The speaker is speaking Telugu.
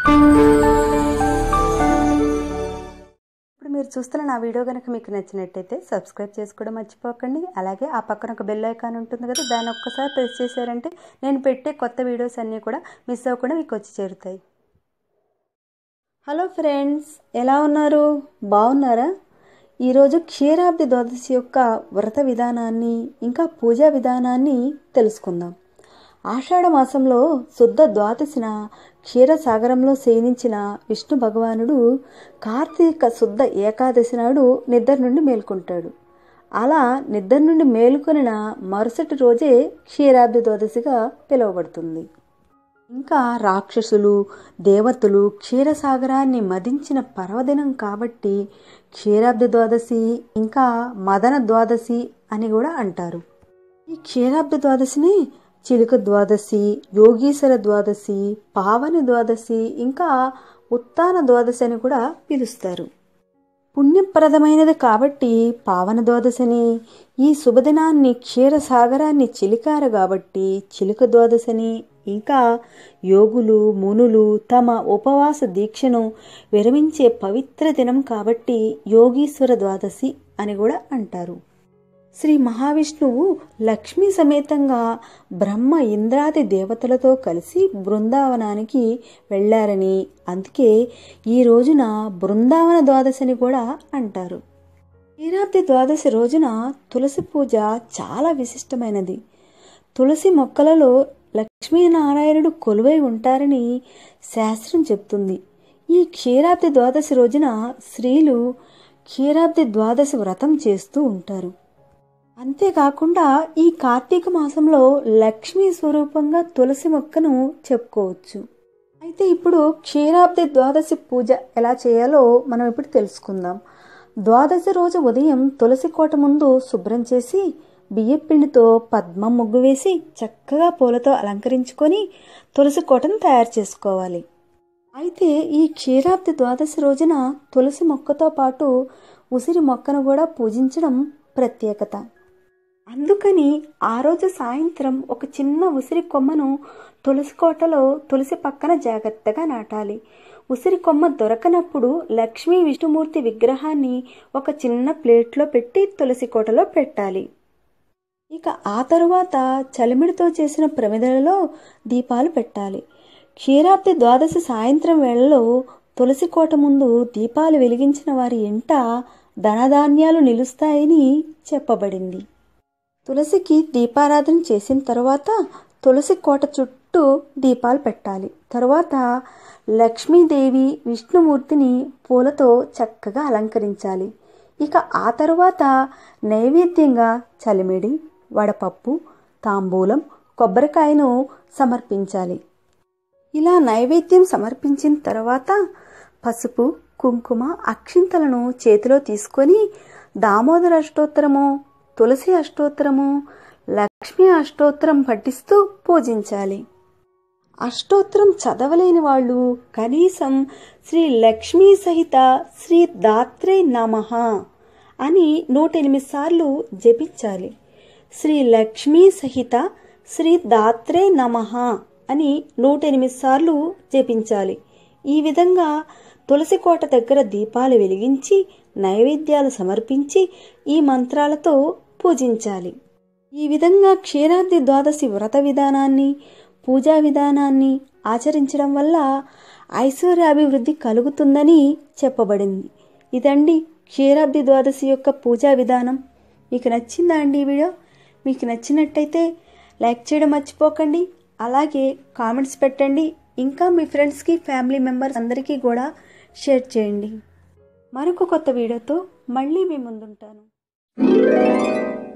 ఇప్పుడు మీరు చూస్తున్న నా వీడియో కనుక మీకు నచ్చినట్టయితే సబ్స్క్రైబ్ చేసుకోవడం మర్చిపోకండి అలాగే ఆ పక్కన ఒక బెల్ ఐకాన్ ఉంటుంది కదా దాన్ని ఒక్కసారి ప్రెస్ చేశారంటే నేను పెట్టే కొత్త వీడియోస్ అన్నీ కూడా మిస్ అవ్వకుండా మీకు వచ్చి చేరుతాయి హలో ఫ్రెండ్స్ ఎలా ఉన్నారు బాగున్నారా ఈరోజు క్షీరాబ్ది ద్వాదశి యొక్క వ్రత విధానాన్ని ఇంకా పూజా విధానాన్ని తెలుసుకుందాం ఆషాఢ మాసంలో శుద్ధ ద్వాదశిన క్షీరసాగరంలో శయనించిన విష్ణు భగవానుడు కార్తీక శుద్ధ ఏకాదశి నాడు నిద్ర నుండి మేల్కొంటాడు అలా నిద్ర నుండి మేలుకొనిన మరుసటి రోజే క్షీరాబ్ది ద్వాదశిగా పిలువబడుతుంది ఇంకా రాక్షసులు దేవతలు క్షీరసాగరాన్ని మదించిన పర్వదినం కాబట్టి క్షీరాబ్ది ద్వాదశి ఇంకా మదన ద్వాదశి అని కూడా అంటారు ఈ క్షీరాబ్ది ద్వాదశిని చిలుక ద్వాదశి యోగీశ్వర ద్వాదశి పావని ద్వాదశి ఇంకా ఉత్తాన ద్వాదశి అని కూడా పిలుస్తారు పుణ్యప్రదమైనది కాబట్టి పావన ద్వాదశని ఈ శుభదినాన్ని క్షీరసాగరాన్ని చిలికారు కాబట్టి చిలుక ద్వాదశని ఇంకా యోగులు మునులు తమ ఉపవాస దీక్షను విరమించే పవిత్ర దినం కాబట్టి యోగీశ్వర ద్వాదశి అని కూడా అంటారు శ్రీ మహావిష్ణువు లక్ష్మీ సమేతంగా బ్రహ్మ ఇంద్రాది దేవతలతో కలిసి బృందావనానికి వెళ్ళారని అందుకే ఈ రోజున బృందావన ద్వాదశిని కూడా అంటారు క్షీరాబ్ది ద్వాదశి రోజున తులసి పూజ చాలా విశిష్టమైనది తులసి మొక్కలలో లక్ష్మీనారాయణుడు కొలువై ఉంటారని శాస్త్రం చెప్తుంది ఈ క్షీరాబ్ది ద్వాదశి రోజున స్త్రీలు క్షీరాబ్ది ద్వాదశి వ్రతం చేస్తూ ఉంటారు అంతేకాకుండా ఈ కార్తీక మాసంలో లక్ష్మీ స్వరూపంగా తులసి మొక్కను చెప్పుకోవచ్చు అయితే ఇప్పుడు క్షీరాబ్ది ద్వాదశి పూజ ఎలా చేయాలో మనం ఇప్పుడు తెలుసుకుందాం ద్వాదశి రోజు ఉదయం తులసి కోట ముందు శుభ్రం చేసి బియ్యపిండితో పద్మం ముగ్గు వేసి చక్కగా పూలతో అలంకరించుకొని తులసి కోటను తయారు చేసుకోవాలి అయితే ఈ క్షీరాబ్ది ద్వాదశి రోజున తులసి మొక్కతో పాటు ఉసిరి మొక్కను కూడా పూజించడం ప్రత్యేకత అందుకని ఆ రోజు సాయంత్రం ఒక చిన్న ఉసిరి కొమ్మను తులసి కోటలో తులసి పక్కన జాగ్రత్తగా నాటాలి ఉసిరి కొమ్మ దొరకనప్పుడు లక్ష్మీ విష్ణుమూర్తి విగ్రహాన్ని ఒక చిన్న ప్లేట్లో పెట్టి తులసి కోటలో పెట్టాలి ఇక ఆ తరువాత చలిమిడితో చేసిన ప్రమిదలలో దీపాలు పెట్టాలి క్షీరాబ్ది ద్వాదశి సాయంత్రం వేళలో తులసి కోట ముందు దీపాలు వెలిగించిన వారి ఇంట ధనధాన్యాలు నిలుస్తాయని చెప్పబడింది తులసికి దీపారాధన చేసిన తరువాత తులసి కోట చుట్టూ దీపాలు పెట్టాలి తరువాత లక్ష్మీదేవి విష్ణుమూర్తిని పూలతో చక్కగా అలంకరించాలి ఇక ఆ తరువాత నైవేద్యంగా చలిమిడి వడపప్పు తాంబూలం కొబ్బరికాయను సమర్పించాలి ఇలా నైవేద్యం సమర్పించిన తర్వాత పసుపు కుంకుమ అక్షింతలను చేతిలో తీసుకొని దామోదర అష్టోత్తరము తులసి అష్టోత్తరము లక్ష్మీ అష్టోత్తరం పఠిస్తూ పూజించాలి అష్టోత్తరం చదవలేని వాళ్ళు కనీసం శ్రీ లక్ష్మీ సహిత శ్రీ దాత్రే నమః అని నూట ఎనిమిది సార్లు జపించాలి శ్రీ లక్ష్మీ సహిత శ్రీ దాత్రే నమః అని నూట ఎనిమిది సార్లు జపించాలి ఈ విధంగా తులసి కోట దగ్గర దీపాలు వెలిగించి నైవేద్యాలు సమర్పించి ఈ మంత్రాలతో పూజించాలి ఈ విధంగా క్షీరాబ్ది ద్వాదశి వ్రత విధానాన్ని పూజా విధానాన్ని ఆచరించడం వల్ల ఐశ్వర్యాభివృద్ధి కలుగుతుందని చెప్పబడింది ఇదండి క్షీరాబ్ది ద్వాదశి యొక్క పూజా విధానం మీకు నచ్చిందా అండి ఈ వీడియో మీకు నచ్చినట్టయితే లైక్ చేయడం మర్చిపోకండి అలాగే కామెంట్స్ పెట్టండి ఇంకా మీ ఫ్రెండ్స్కి ఫ్యామిలీ మెంబర్స్ అందరికీ కూడా షేర్ చేయండి మరొక కొత్త వీడియోతో మళ్ళీ మీ ముందుంటాను